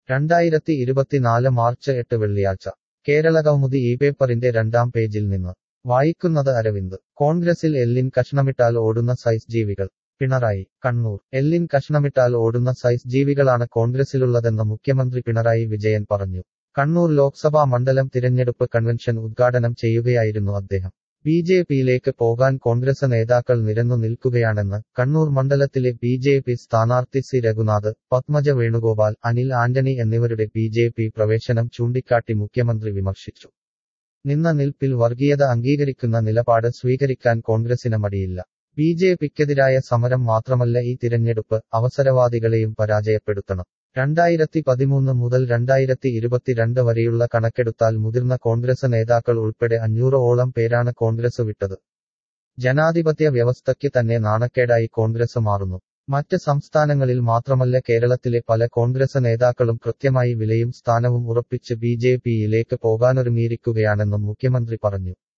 രണ്ടായിരത്തി ഇരുപത്തിനാല് മാർച്ച് എട്ട് വെള്ളിയാഴ്ച കേരളകൗമുദി ഈ പേപ്പറിന്റെ രണ്ടാം പേജിൽ നിന്ന് വായിക്കുന്നത് അരവിന്ദ് കോൺഗ്രസിൽ എല്ലിൻ കഷ്ണമിട്ടാൽ ഓടുന്ന സൈസ് ജീവികൾ പിണറായി കണ്ണൂർ എല്ലിൻ കഷ്ണമിട്ടാൽ ഓടുന്ന സൈസ് ജീവികളാണ് കോൺഗ്രസിലുള്ളതെന്ന് മുഖ്യമന്ത്രി പിണറായി വിജയൻ പറഞ്ഞു കണ്ണൂർ ലോക്സഭാ മണ്ഡലം തിരഞ്ഞെടുപ്പ് കൺവെൻഷൻ ഉദ്ഘാടനം ചെയ്യുകയായിരുന്നു അദ്ദേഹം ബി ജെ പിയിലേക്ക് പോകാൻ കോൺഗ്രസ് നേതാക്കൾ നിരന്നു നിൽക്കുകയാണെന്ന് കണ്ണൂർ മണ്ഡലത്തിലെ ബി ജെ പി സ്ഥാനാർത്ഥി സി രഘുനാഥ് പത്മജ വേണുഗോപാൽ അനിൽ ആന്റണി എന്നിവരുടെ ബി ജെ പി പ്രവേശനം ചൂണ്ടിക്കാട്ടി മുഖ്യമന്ത്രി വിമർശിച്ചു നിന്ന നിൽപ്പിൽ വർഗീയത അംഗീകരിക്കുന്ന നിലപാട് സ്വീകരിക്കാൻ കോൺഗ്രസിന് മടിയില്ല ബി ജെ പിക്കെതിരായ സമരം മാത്രമല്ല ഈ തിരഞ്ഞെടുപ്പ് അവസരവാദികളെയും പരാജയപ്പെടുത്തണം രണ്ടായിരത്തി പതിമൂന്ന് മുതൽ രണ്ടായിരത്തി ഇരുപത്തിരണ്ട് വരെയുള്ള കണക്കെടുത്താൽ മുതിർന്ന കോൺഗ്രസ് നേതാക്കൾ ഉൾപ്പെടെ അഞ്ഞൂറോളം പേരാണ് കോൺഗ്രസ് വിട്ടത് ജനാധിപത്യ വ്യവസ്ഥയ്ക്ക് തന്നെ നാണക്കേടായി കോൺഗ്രസ് മാറുന്നു മറ്റ് സംസ്ഥാനങ്ങളിൽ മാത്രമല്ല കേരളത്തിലെ പല കോൺഗ്രസ് നേതാക്കളും കൃത്യമായി വിലയും സ്ഥാനവും ഉറപ്പിച്ച് ബി ജെ പിയിലേക്ക് പോകാനൊരുങ്ങിയിരിക്കുകയാണെന്നും മുഖ്യമന്ത്രി പറഞ്ഞു